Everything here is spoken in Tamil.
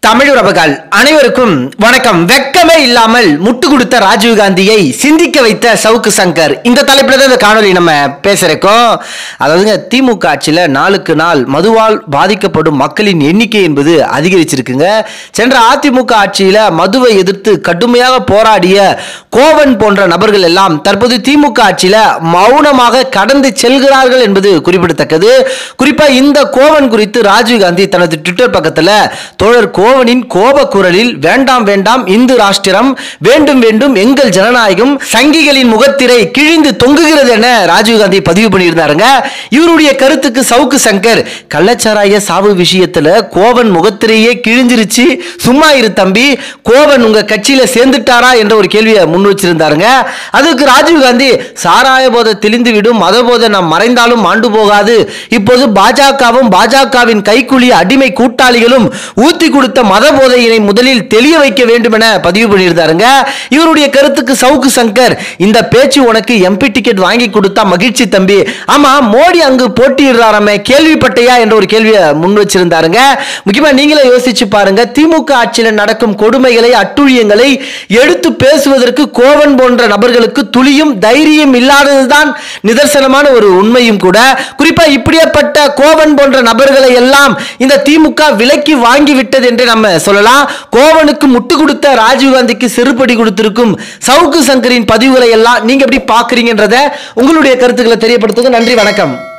தமிழ் உறவுகள் அனைவருக்கும் வணக்கம் வெக்கமே இல்லாமல் முட்டு கொடுத்த ராஜீவ் காந்தியை சிந்திக்க வைத்த சவுக்கு சங்கர் இந்த தலைப்புல தான் இந்த காணொலி நம்ம பேசுறோம் அதாவதுங்க திமுக ஆட்சியில நாளுக்கு நாள் மதுவால் பாதிக்கப்படும் மக்களின் எண்ணிக்கை என்பது அதிகரிச்சிருக்குங்க சென்ற அதிமுக ஆட்சியில மதுவை எதிர்த்து கடுமையாக போராடிய கோவன் போன்ற நபர்கள் எல்லாம் தற்போது திமுக ஆட்சியில மௌனமாக கடந்து செல்கிறார்கள் என்பது குறிப்பிடத்தக்கது குறிப்பா இந்த கோவன் குறித்து ராஜீவ் காந்தி தனது ட்விட்டர் பக்கத்துல தோழர் கோவனின் கோப குரலில் வேண்டாம் வேண்டாம் இந்து ராஷ்டிரம் வேண்டும் வேண்டும் எங்கள் ஜனநாயகம் சங்கிகளின் முகத்திரை கிழிந்து தொங்குகிறது என ராஜீவ் காந்தி பதிவு பண்ணியிருந்தாருங்க இவருடைய கருத்துக்கு சவுக்கு சங்கர் கள்ளச்சாராய சாவு விஷயத்துல கோவன் முகத்திரையே கிழிஞ்சிருச்சு சும்மா இரு தம்பி கோவன் உங்க கட்சியில சேர்ந்துட்டாரா என்ற ஒரு கேள்வியை முன் வச்சிருந்தாருங்க அதுக்கு ராஜீவ் காந்தி சாராய போதை தெளிந்து விடும் மத போதை நாம் மறைந்தாலும் ஆண்டு போகாது இப்போது பாஜகவும் பாஜகவின் கைக்கூலி அடிமை கூட்டாளிகளும் ஊத்தி கொடுத்த மத போதையினை முதலில் தெளிய வைக்க வேண்டும் என பதிவு பண்ணியிருந்தாருங்க இவருடைய கருத்துக்கு சவுக்கு சங்கர் இந்த பேச்சு உனக்கு எம்பி டிக்கெட் வாங்கி கொடுத்தா மகிழ்ச்சி தம்பி ஆமா மோடி அங்கு போட்டியிடுறாராமே கேள்விப்பட்டையா என்ற ஒரு கேள்வியை முன் வச்சிருந்தாருங்க முக்கியமா நீங்களே யோசிச்சு பாருங்க திமுக ஆட்சியில் நடக்கும் கொடுமைகளை அட்டுழியங்களை எடுத்து பேசுவதற்கு கோவன் போன்ற நபர்களுக்கு துளியும் தைரியம் இல்லாததுதான் நிதர்சனமான ஒரு உண்மையும் கூட குறிப்பா இப்படியாப்பட்ட கோவன் போன்ற நபர்களை எல்லாம் இந்த திமுக விலக்கி வாங்கி விட்டது என்று நம்ம சொல்லலாம் கோவனுக்கு முட்டு கொடுத்த ராஜீவ் காந்திக்கு செருப்படி கொடுத்திருக்கும் சவுக்கு சங்கரின் பதிவுகளை எல்லாம் நீங்க எப்படி பாக்குறீங்கன்றத உங்களுடைய கருத்துக்களை தெரியப்படுத்துங்க நன்றி வணக்கம்